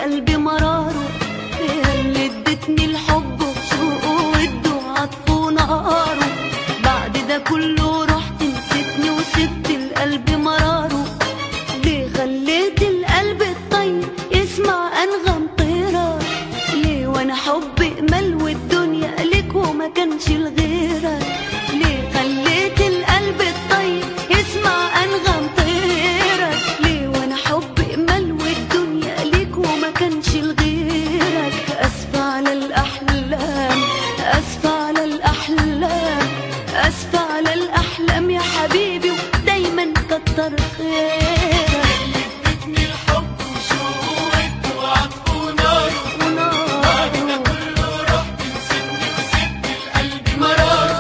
قلبي مراره هي اللي ادتني الحب وشوقه وده وعطفه ونهاره بعد ده كله رحت نسيتني وسبت القلب مراره ليه خليت القلب الطيب يسمع انغم طيرة ليه وانا حبي امل والدنيا لك وما كانش لغيرك ليه خليت القلب الطيب يسمع انغم طيرك ليه وانا حبي امل والدنيا لك وما كانش لغيرك اسفة على الاحلام اسفة على الاحلام اسفة على الاحلام يا حبيبي ودايما كتر خيرك ادتني الحب وشوقت وعطف ونار بعد ده ونار كله رحت نسيتني وسبت القلب مرار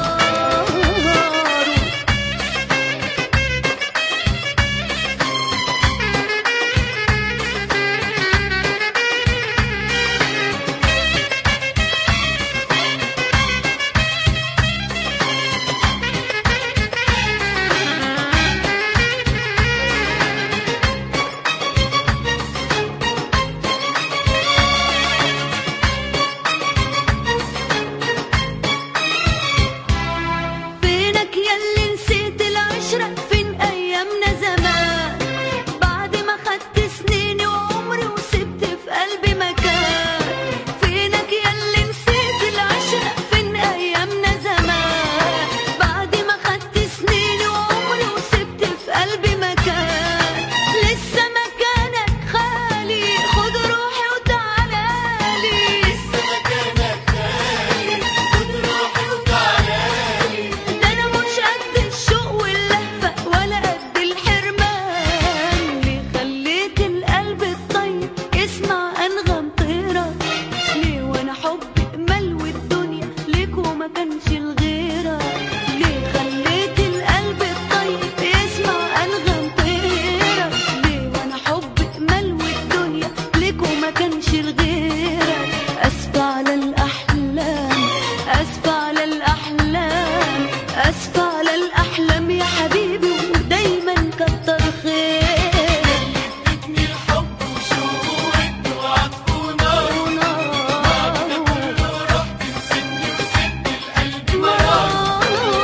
فينك ياللي نسيت العشرة فين أيامنا زمان بعد ما خدت سنيني وعمري وسبت في قلبي مكان فينك ياللي نسيت العشرة فين أيامنا زمان بعد ما خدت سنيني وعمري وسبت في قلبي مكان لسه مكانك خالي خد روحي وتعالالي لسه مكانك خالي خد روحي وتعالالي ده انا مش قد الشوق واللهفة ولا قد الحرمان ليه خليت القلب الطيب يسمع انغم طيرك ليه وانا حبي امل والدنيا ليك وما كانش لغيرك ليه خليت القلب الطيب يسمع انغم طيرك ليه وانا حبي امل والدنيا ليك وما كانش لغيرك اسفة على الاحلام اسفة على الاحلام اسفة على الاحلام يا حبيبي ودايما كتر خيرك ادتني الحب وشوقت وعطف ونار بعد ده كله رحت نسيتني وسبت القلب مرار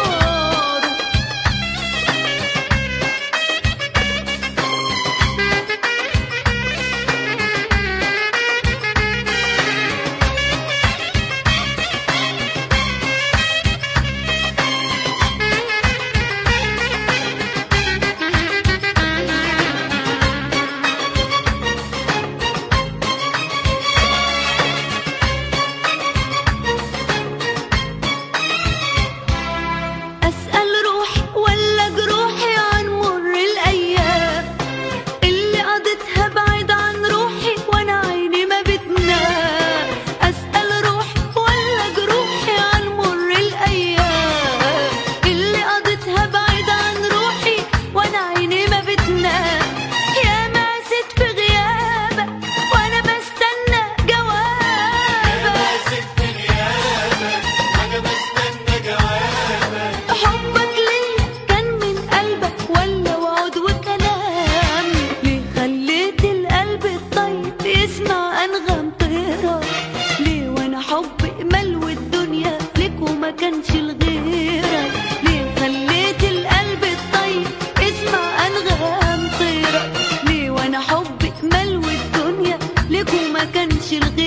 أسأل روحي ولا جروحي عن مر الأيام اللي قضيتها بعيد عن روحي وأنا عيني ما بتنام أسأل روحي ولا جروحي عن مر الأيام اللي قضيتها بعيد عن روحي وأنا عيني ما بتنام يا ماسك في غيابك وأنا بستنى جوابك ماسك في غيابك انا بستنى جوابك حبك ليا كان من قلبك ولا وعد وكلام ليه خليت القلب الطيب يسمع انغام طيرك ليه وانا حبي امل والدنيا لك وما كانش لغيرك ليه خليت القلب الطيب يسمع انغام طيرك ليه وانا حبي امل والدنيا لك وما كانش لغيرك